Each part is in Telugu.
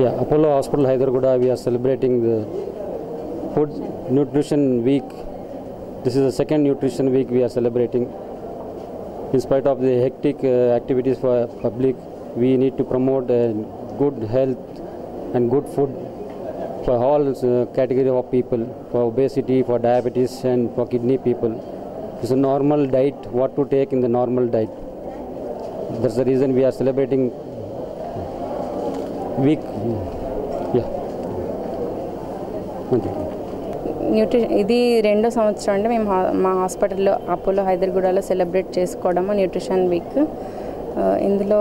Yeah, Apollo Hospital Hyderabad, we are celebrating the Food Nutrition Week. This is the second Nutrition Week we are celebrating. In spite of the hectic uh, activities for public, we need to promote uh, good health and good food for all uh, category of people, for obesity, for diabetes, and for kidney people. It's a normal diet, what to take in the normal diet. That's the reason we are celebrating week. Yeah. Okay. న్యూట్రి ఇది రెండో సంవత్సరం అంటే మేము హా- మా హాస్పిటల్లో అపోలో హైదర్గూడలో సెలబ్రేట్ చేసుకోవడము న్యూట్రిషన్ వీక్ ఆ, ఇందులో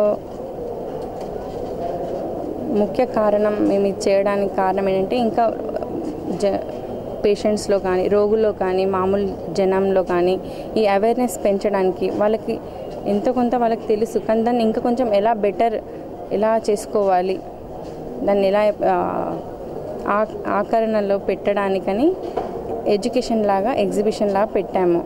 ముఖ్య కారణం మేము ఇది చేయడానికి కారణం ఏంటంటే ఇంకా జ పేషెంట్స్లో కానీ రోగుల్లో కానీ మామూలు జనంలో కానీ ఈ అవేర్నెస్ పెంచడానికి వాళ్ళకి ఎంతో కొంత వాళ్ళకి తెలుసు కానీ దాన్ని ఇంకా కొంచెం ఎలా బెటర్ ఎలా చేసుకోవాలి దాన్ని ఎలా ఆ, ఆ- ఆకరణలో పెట్టడానికని ఎడ్యుకేషన్ లాగా ఎగ్జిబిషన్ లాగా పెట్టాము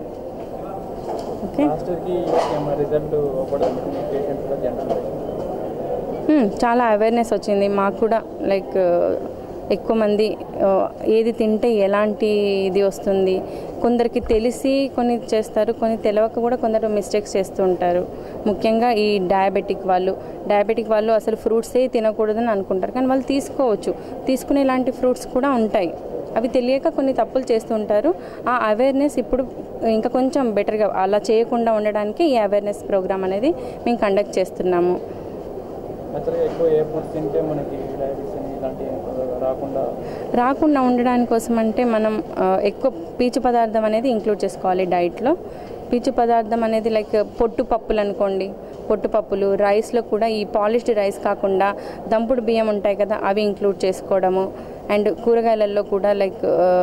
ఓకే మాస్టర్కి రిజల్ట్ అవ్వడం పేషెంట్స్లో జనరల్ మ్మ్. చాలా అవేర్నెస్ వచ్చింది మాకు కూడా లైక్ ఎక్కువ మంది ఆ, ఏది తింటే ఎలాంటి ఇది వస్తుంది కొందరికి తెలిసి కొన్ని చేస్తారు కొన్ని తెలియక కూడా కొందరు మిస్టేక్స్ చేస్తూ ఉంటారు ముఖ్యంగా ఈ డయాబెటిక్ వాళ్ళు డయాబెటిక్ వాళ్ళు అసలు ఫ్రూట్సే తినకూడదని అనుకుంటారు కానీ వాళ్ళు తీసుకోవచ్చు తీసుకునే ఇలాంటి ఫ్రూట్స్ కూడా ఉంటాయి అవి తెలియక కొన్ని తప్పులు చేస్తూ ఉంటారు ఆ అవేర్నెస్ ఇప్పుడు ఇంకా కొంచెం బెటర్గా అలా చేయకుండా ఉండడానికి ఈ అవేర్నెస్ ప్రోగ్రామ్ అనేది మేము కండక్ట్ చేస్తున్నాము యాక్చువల్గా ఎక్కువ ఏ ఫుడ్స్ తింటే మనకి డయాబెటీస్ అని ఇలాంటివి రాకుండా రాకుండా ఉండడానికి కోసం అంటే మనం ఆ, ఎక్కువ పీచు పదార్థం అనేది ఇంక్లూడ్ చేసుకోవాలి డైట్లో పీచు పదార్థం అనేది లైక్ పొట్టు పప్పులు అనుకోండి పొట్టు పప్పులు రైస్లో కూడా ఈ పాలిష్డ్ రైస్ కాకుండా దంపుడు బియ్యం ఉంటాయి కదా అవి ఇంక్లూడ్ చేసుకోవడము అండ్ కూరగాయలలో కూడా లైక్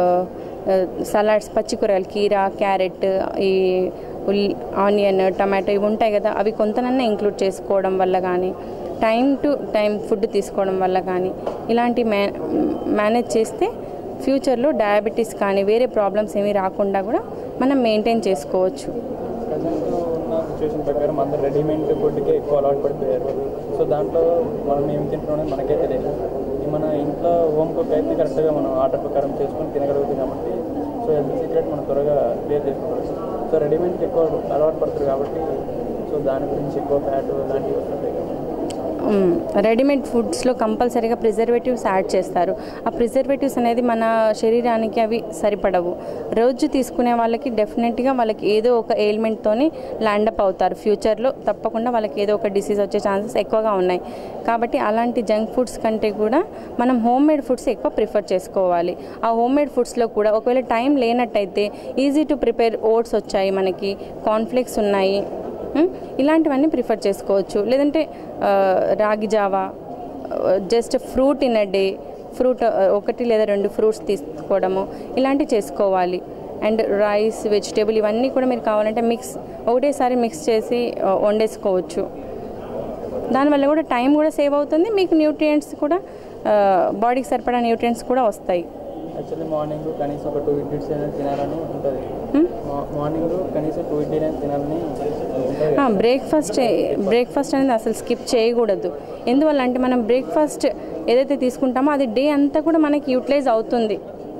సలాడ్స్ పచ్చి కూరగాయలు కీరా క్యారెట్ ఈ ఉల్ ఆనియన్ టమాటో ఇవి ఉంటాయి కదా అవి కొంతనన్నా ఇంక్లూడ్ చేసుకోవడం వల్ల కానీ టైం టు టైం ఫుడ్ తీసుకోవడం వల్ల కానీ ఇలాంటి మే మేనేజ్ చేస్తే ఫ్యూచర్లో డయాబెటీస్ కానీ వేరే ప్రాబ్లమ్స్ ఏమీ రాకుండా కూడా మనం మెయింటైన్ చేసుకోవచ్చు ప్రజెంట్ ఉన్న సిచ్యువేషన్ ప్రకారం అందరు రెడీమేడ్ ఫుడ్కే ఎక్కువ అలవాటు పడిపోయారు సో దాంట్లో మనం ఏం తింటున్నాం అనేది మనకే తెలియదు ఈ మన ఇంట్లో హోమ్ కుక్ అయితే కరెక్ట్గా మనం ఆర్డర్ ప్రకారం చేసుకొని తినగలుగుతాం కాబట్టి సో హెల్త్ సీక్రెట్ మనం త్వరగా క్లియర్ చేసుకోవచ్చు సో రెడీమేడ్కి ఎక్కువ అలవాటు పడుతుంది కాబట్టి సో దాని గురించి ఎక్కువ ఫ్యాట్ ఇలాంటివి వస్తుంటాయి కదా మ్, రెడీమేడ్ ఫుడ్స్లో కంపల్సరీగా ప్రిజర్వేటివ్స్ యాడ్ చేస్తారు ఆ ప్రిజర్వేటివ్స్ అనేది మన శరీరానికి అవి సరిపడవు రోజు తీసుకునే వాళ్ళకి డెఫినెట్గా వాళ్ళకి ఏదో ఒక ఎయిల్మెంట్తోని ల్యాండప్ అవుతారు ఫ్యూచర్లో తప్పకుండా వాళ్ళకి ఏదో ఒక డిసీజ్ వచ్చే ఛాన్సెస్ ఎక్కువగా ఉన్నాయి కాబట్టి అలాంటి జంక్ ఫుడ్స్ కంటే కూడా మనం హోమ్ మేడ్ ఫుడ్స్ ఎక్కువ ప్రిఫర్ చేసుకోవాలి ఆ హోమ్ మేడ్ ఫుడ్స్లో కూడా ఒకవేళ టైం లేనట్టయితే ఈజీ టు ప్రిపేర్ ఓట్స్ వచ్చాయి మనకి కార్న్ఫ్లేక్స్ ఉన్నాయి మ్, ఇలాంటివన్నీ ప్రిఫర్ చేసుకోవచ్చు లేదంటే ఆ, రాగి జావా just fruit in a day fruit ఒకటి లేదా రెండు ఫ్రూట్స్ తీసుకోవడము ఇలాంటివి చేసుకోవాలి అండ్ రైస్ వెజిటేబుల్ ఇవన్నీ కూడా మీరు కావాలంటే మిక్స్ ఒకటేసారి మిక్స్ చేసి ఆ, వండేసుకోవచ్చు దానివల్ల కూడా టైం కూడా సేవ్ అవుతుంది మీకు న్యూట్రియంట్స్ కూడా బాడీకి సరిపడా న్యూట్రియంట్స్ కూడా వస్తాయి యాక్చువల్లీ మార్నింగ్ కనీసం ఒక టూ ఇడ్లీస్ అయినా తినాలని ఉంటుంది మార్నింగ్ కనీసం టూ ఇడ్లీ అయినా తినాలని ఉంటుంది బ్రేక్ఫాస్ట్ బ్రేక్ఫాస్ట్ అనేది అసలు స్కిప్ చేయకూడదు ఎందువల్ల అంటే మనం బ్రేక్ఫాస్ట్ ఏదైతే తీసుకుంటామో అది డే అంతా కూడా మనకి యూటిలైజ్ అవుతుంది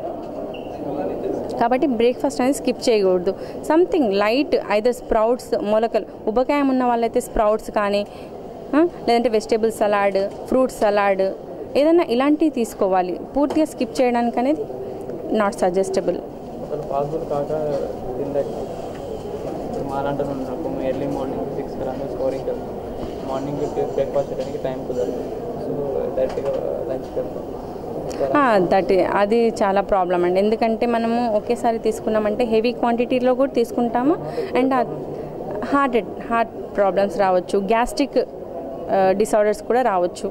కాబట్టి బ్రేక్ఫాస్ట్ అనేది స్కిప్ చేయకూడదు సంథింగ్ లైట్ ఐదర్ స్ప్రౌట్స్ మొలకలు ఉబకాయం ఉన్న వాళ్ళైతే స్ప్రౌట్స్ కానీ ఆ, లేదంటే వెజిటేబుల్ సలాడ్ ఫ్రూట్ సలాడ్ ఏదైనా ఇలాంటివి తీసుకోవాలి పూర్తిగా స్కిప్ చేయడానికి అనేది నాట్ సజెస్టబుల్ ఒకవేళ పాసిబుల్ కాక తినలేక ఇప్పుడు మాలాంటి నాకు ఎర్లీ మార్నింగ్ సిక్స్ రాను స్కోరింగ్ వెళ్తాం మార్నింగ్ బ్రేక్ఫాస్ట్ చేయడానికి టైం కుదరదు సో డైరెక్ట్గా లంచ్కి వెళ్తాం దట్ అది చాలా ప్రాబ్లం అండి ఎందుకంటే మనము ఒకేసారి తీసుకున్నామంటే హెవీ క్వాంటిటీలో కూడా తీసుకుంటాము అండ్ హార్ట్ హార్ట్ ప్రాబ్లమ్స్ రావచ్చు గ్యాస్ట్రిక్ డిసార్డర్స్ కూడా రావచ్చు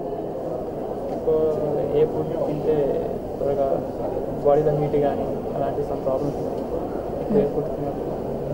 ఎక్కువ ఏ ఫుడ్ తింటే త్వరగా బాడీలో హీట్ కానీ అలాంటి సమ్ ప్రాబ్లమ్స్ ఎక్కువ ఏ ఫుడ్ తినప్పుడు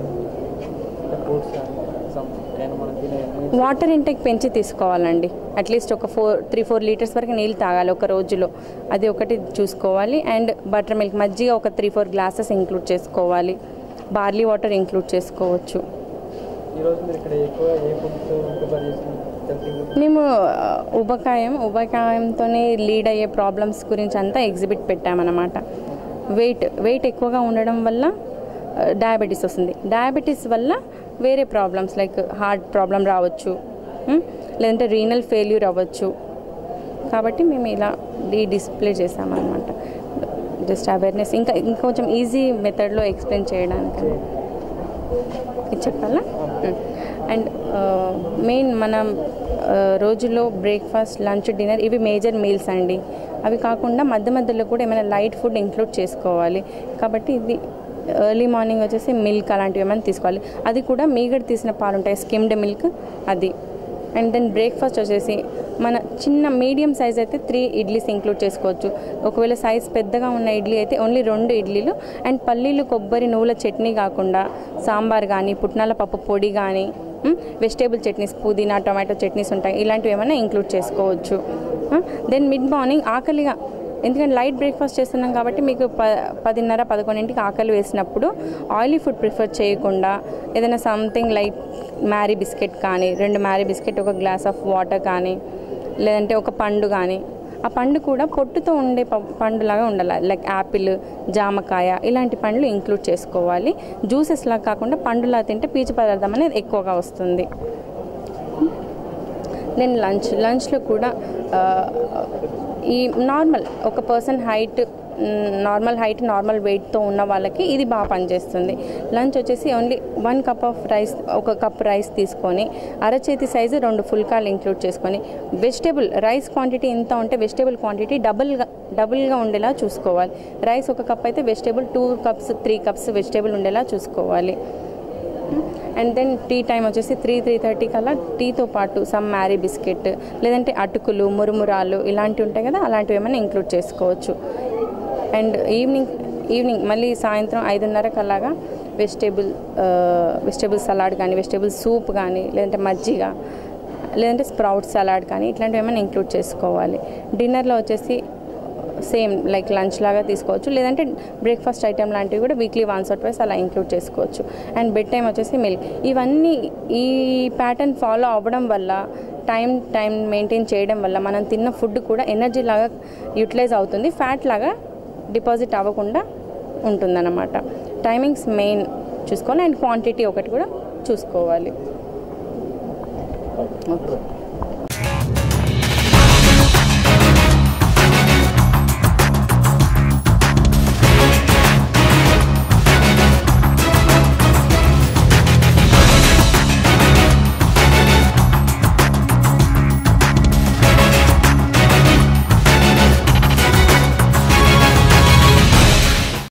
ఫ్రూట్స్ కానీ సమ్ ఏమైనా మనం తినే వాటర్ ఇంటేక్ పెంచి తీసుకోవాలండి అట్లీస్ట్ ఒక ఫోర్ త్రీ ఫోర్ లీటర్స్ వరకు నీళ్ళు తాగాలి ఒక రోజులో అది ఒకటి చూసుకోవాలి అండ్ బటర్ మిల్క్ మజ్జిగ ఒక త్రీ ఫోర్ గ్లాసెస్ ఇంక్లూడ్ చేసుకోవాలి బార్లీ వాటర్ ఇంక్లూడ్ చేసుకోవచ్చు ఈరోజు మీరు ఇక్కడ ఎక్కువ ఏ ఫుడ్స్ ప్రిపేర్ చేసి హెల్తీ మేము ఆ, ఉబకాయం ఉబకాయంతోనే లీడ్ అయ్యే ప్రాబ్లమ్స్ గురించి అంతా ఎగ్జిబిట్ పెట్టామన్నమాట వెయిట్ వెయిట్ ఎక్కువగా ఉండడం వల్ల డయాబెటీస్ వస్తుంది డయాబెటీస్ వల్ల వేరే ప్రాబ్లమ్స్ లైక్ హార్ట్ ప్రాబ్లం రావచ్చు ఉమ్, లేదంటే రీనల్ ఫెయిల్యూర్ అవ్వచ్చు కాబట్టి మేము ఇలా డీ డిస్ప్లే చేసామన్నమాట జస్ట్ అవేర్నెస్ ఇంకా ఇంకొంచెం ఈజీ మెథడ్లో ఎక్స్ప్లెయిన్ చేయడానికి ఇది చెప్పాలా అండ్ మెయిన్ మనం ఆ, రోజులో బ్రేక్ఫాస్ట్ లంచ్ డిన్నర్ ఇవి మేజర్ మీల్స్ అండి అవి కాకుండా మధ్య మధ్యలో కూడా ఏమైనా లైట్ ఫుడ్ ఇంక్లూడ్ చేసుకోవాలి కాబట్టి ఇది ఎర్లీ మార్నింగ్ వచ్చేసి మిల్క్ అలాంటివి ఏమైనా తీసుకోవాలి అది కూడా మీగడ తీసిన పాలు ఉంటాయి స్కిమ్డ్ మిల్క్ అది అండ్ దెన్ బ్రేక్ఫాస్ట్ వచ్చేసి మన చిన్న మీడియం సైజ్ అయితే త్రీ ఇడ్లీస్ ఇంక్లూడ్ చేసుకోవచ్చు ఒకవేళ సైజ్ పెద్దగా ఉన్న ఇడ్లీ అయితే ఓన్లీ రెండు ఇడ్లీలు అండ్ పల్లీలు కొబ్బరి నువ్వుల చట్నీ కాకుండా సాంబార్ కానీ పుట్నాల పప్పు పొడి కానీ వెజిటేబుల్ చట్నీస్ పుదీనా టొమాటో చట్నీస్ ఉంటాయి ఇలాంటివి ఏమైనా ఇంక్లూడ్ చేసుకోవచ్చు దెన్ మిడ్ మార్నింగ్ ఆకలిగా ఎందుకంటే లైట్ బ్రేక్ఫాస్ట్ చేస్తున్నాం కాబట్టి మీకు ప పదిన్నర పదకొండింటికి ఆకలి వేసినప్పుడు ఆయిలీ ఫుడ్ ప్రిఫర్ చేయకుండా ఏదైనా సంథింగ్ లైక్ మ్యారీ బిస్కెట్ కానీ రెండు మ్యారీ బిస్కెట్ ఒక గ్లాస్ ఆఫ్ వాటర్ కానీ లేదంటే ఒక పండు కానీ ఆ పండు కూడా పొట్టుతో ఉండే ప- పండులాగా ఉండాలి లైక్ యాపిల్ జామకాయ ఇలాంటి పండ్లు ఇంక్లూడ్ చేసుకోవాలి జ్యూసెస్ లాగా కాకుండా పండులా తింటే పీచు పదార్థం అనేది ఎక్కువగా వస్తుంది దెన్ లంచ్ లంచ్లో కూడా ఆ, ఈ నార్మల్ ఒక person height normal height normal వెయిట్తో ఉన్న వాళ్ళకి ఇది బాగా పనిచేస్తుంది లంచ్ వచ్చేసి only one cup of rice ఒక కప్ రైస్ తీసుకొని అరచేతి సైజు రెండు ఫుల్కాలు ఇంక్లూడ్ చేసుకొని వెజిటేబుల్ రైస్ క్వాంటిటీ ఎంత ఉంటే వెజిటేబుల్ క్వాంటిటీ డబుల్గా డబుల్గా ఉండేలా చూసుకోవాలి రైస్ ఒక కప్ అయితే vegetable two cups three cups vegetable ఉండేలా చూసుకోవాలి అండ్ దెన్ టీ టైం వచ్చేసి త్రీ త్రీ థర్టీ కల్లా టీతో పాటు సమ్ మ్యారీ బిస్కెట్ లేదంటే అటుకులు మురుమురాలు ఇలాంటివి ఉంటాయి కదా అలాంటివి ఏమైనా ఇంక్లూడ్ చేసుకోవచ్చు అండ్ ఈవినింగ్ ఈవినింగ్ మళ్ళీ సాయంత్రం ఐదున్నరకు అలాగా వెజిటేబుల్ వెజిటేబుల్ సలాడ్ కానీ వెజిటేబుల్ సూప్ కానీ లేదంటే మజ్జిగ లేదంటే స్ప్రౌట్ సలాడ్ కానీ ఇట్లాంటివి ఏమైనా ఇంక్లూడ్ చేసుకోవాలి డిన్నర్లో వచ్చేసి సేమ్ లైక్ లంచ్ లాగా తీసుకోవచ్చు లేదంటే బ్రేక్ఫాస్ట్ ఐటెం లాంటివి కూడా వీక్లీ వన్స్ ఆర్ ట్వైస్ అలా ఇంక్లూడ్ చేసుకోవచ్చు అండ్ బెడ్ టైం వచ్చేసి మిల్క్ ఇవన్నీ ఈ ప్యాటర్న్ ఫాలో అవ్వడం వల్ల టైం టైం మెయింటైన్ చేయడం వల్ల మనం తిన్న ఫుడ్ కూడా ఎనర్జీ లాగా యూటిలైజ్ అవుతుంది ఫ్యాట్ లాగా డిపాజిట్ అవ్వకుండా ఉంటుందన్నమాట టైమింగ్స్ మెయిన్ చూసుకోవాలి అండ్ క్వాంటిటీ ఒకటి కూడా చూసుకోవాలి ఓకే